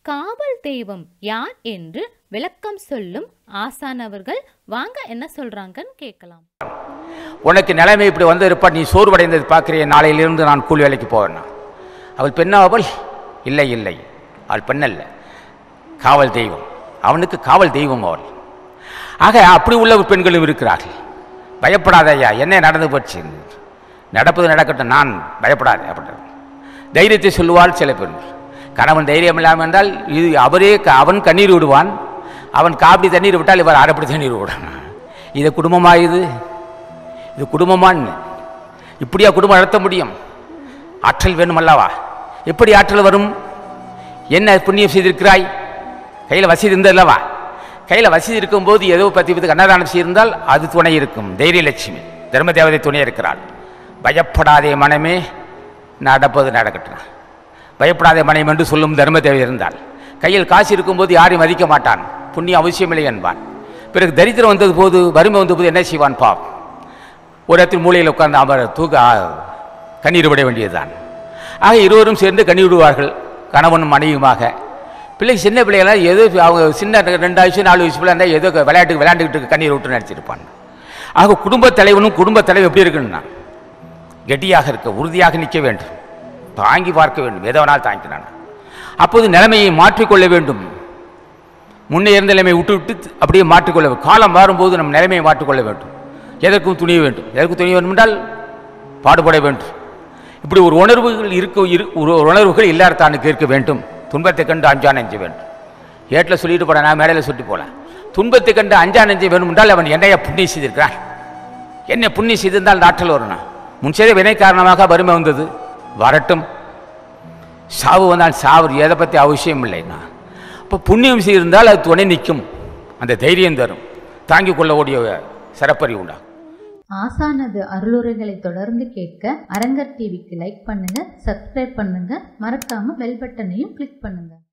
காவல் தெய்வம் யார் என்று விளக்கம் சொல்லும் ஆசான் அவர்கள் வாங்க என்ன சொல்றாங்கன்னு கேட்கலாம் உனக்கு நிலைமை இப்படி வந்து இருப்பா நீ சோர்வடைந்தது பார்க்கிறேன் நாளையிலிருந்து நான் கூலி வேலைக்கு போவேன் அவள் பெண்ணா அவள் இல்லை இல்லை அவள் பெண்ணல்ல காவல் தெய்வம் அவனுக்கு காவல் தெய்வம் அவள் ஆக அப்படி உள்ள பெண்களும் இருக்கிறார்கள் பயப்படாத ஐயா என்ன நடந்து போச்சு நடப்பது நடக்கட்டும் நான் பயப்படாதே அப்படின்ற தைரியத்தை சொல்லுவாள் சில பெண்கள் கணவன் தைரியம் இல்லாமல் என்றால் இது அவரே க- அவன் கண்ணீர் விடுவான் அவன் காப்பி தண்ணீர் விட்டால் இவர் அரைப்படி தண்ணீர் விடணும் இது குடும்பமா இது இது குடும்பமான்னு இப்படியா குடும்பம் நடத்த முடியும் ஆற்றல் வேணும் அல்லவா எப்படி ஆற்றல் வரும் என்ன புண்ணியம் செய்திருக்கிறாய் கையில் வசதி இருந்தல்லவா கையில் வசதி இருக்கும்போது ஏதோ பத்தி பத்து அன்னதானம் செய்திருந்தால் அது துணை இருக்கும் தைரிய லட்சுமி தர்ம தேவதை துணை இருக்கிறாள் பயப்படாதே மனமே நடப்பது நடக்கட்டும் பயப்படாதே மனம் என்று சொல்லும் தர்ம தேவை இருந்தால் கையில் காசு இருக்கும்போது யாரையும் மதிக்க மாட்டான் புண்ணியம் அவசியமில்லை என்பான் பிறகு தரித்திரம் வந்தது போது வறுமை வந்த போது என்ன செய்வான் பாப் ஒரு இடத்தில் மூலையில் உட்கார்ந்து அவர் தூக்க ஆ, கண்ணீர் விட வேண்டியதுதான் ஆக இருவரும் சேர்ந்து கண்ணீர் விடுவார்கள் கணவனும் மனைவியுமாக பிள்ளை சின்ன பிள்ளைகளாம் ஏதோ அவங்க சின்ன ரெண்டு வயசு நாலு வயசு பிள்ளை இருந்தால் ஏதோ விளையாட்டுக்கு விளையாண்டுக்கிட்டு இருக்கு, கண்ணீர் விட்டு நினச்சிருப்பான் ஆக குடும்பத் தலைவனும் குடும்பத் தலைவன் எப்படி இருக்குன்னா கெட்டியாக இருக்க உறுதியாக நிற்க வேண்டும் தாங்கி பார்க்க வேண்டும் எதை வேணாலும் தாங்கினான் அப்போது நிலைமையை மாற்றிக்கொள்ள வேண்டும் முன்னே இருந்த நிலைமையை விட்டு விட்டு அப்படியே மாற்றிக்கொள்ள வேண்டும் காலம் மாறும்போது நம் நிலைமையை மாற்றிக்கொள்ள வேண்டும் எதற்கும் துணிய வேண்டும் எதற்கும் துணிய வேண்டும் என்றால் பாடுபட வேண்டும் இப்படி ஒரு உணர்வுகள் இருக்க இரு ஒரு உணர்வுகள் இல்லாதானுக்கு இருக்க வேண்டும் துன்பத்தை கண்டு அஞ்சா நெஞ்ச வேண்டும் ஏட்டில் சொல்லிட்டு போட நான் மேடையில் சொல்லிட்டு போகலாம் துன்பத்தை கண்டு அஞ்சா நெஞ்ச வேண்டும் என்றால் அவன் என்னைய புண்ணியம் செய்திருக்கிறான் என்ன புண்ணியம் செய்திருந்தால் நாட்டில் வரணும் முன் செய்த வினை காரணமாக வறுமை வந்தது வரட்டும் சாவு வந்தால் சாவு எதை பற்றி அவசியம் இல்லைன்னா அப்போ புண்ணியம் செய்திருந்தால் அது துணை நிற்கும் அந்த தைரியம் தரும் தாங்கிக் கொள்ளக்கூடிய சிறப்பறிவு உண்டாகும் ஆசானது அருளுரைகளை தொடர்ந்து கேட்க அரங்கர் டிவிக்கு லைக் பண்ணுங்க சப்ஸ்கிரைப் பண்ணுங்க மறக்காம பெல் பட்டனையும் கிளிக் பண்ணுங்க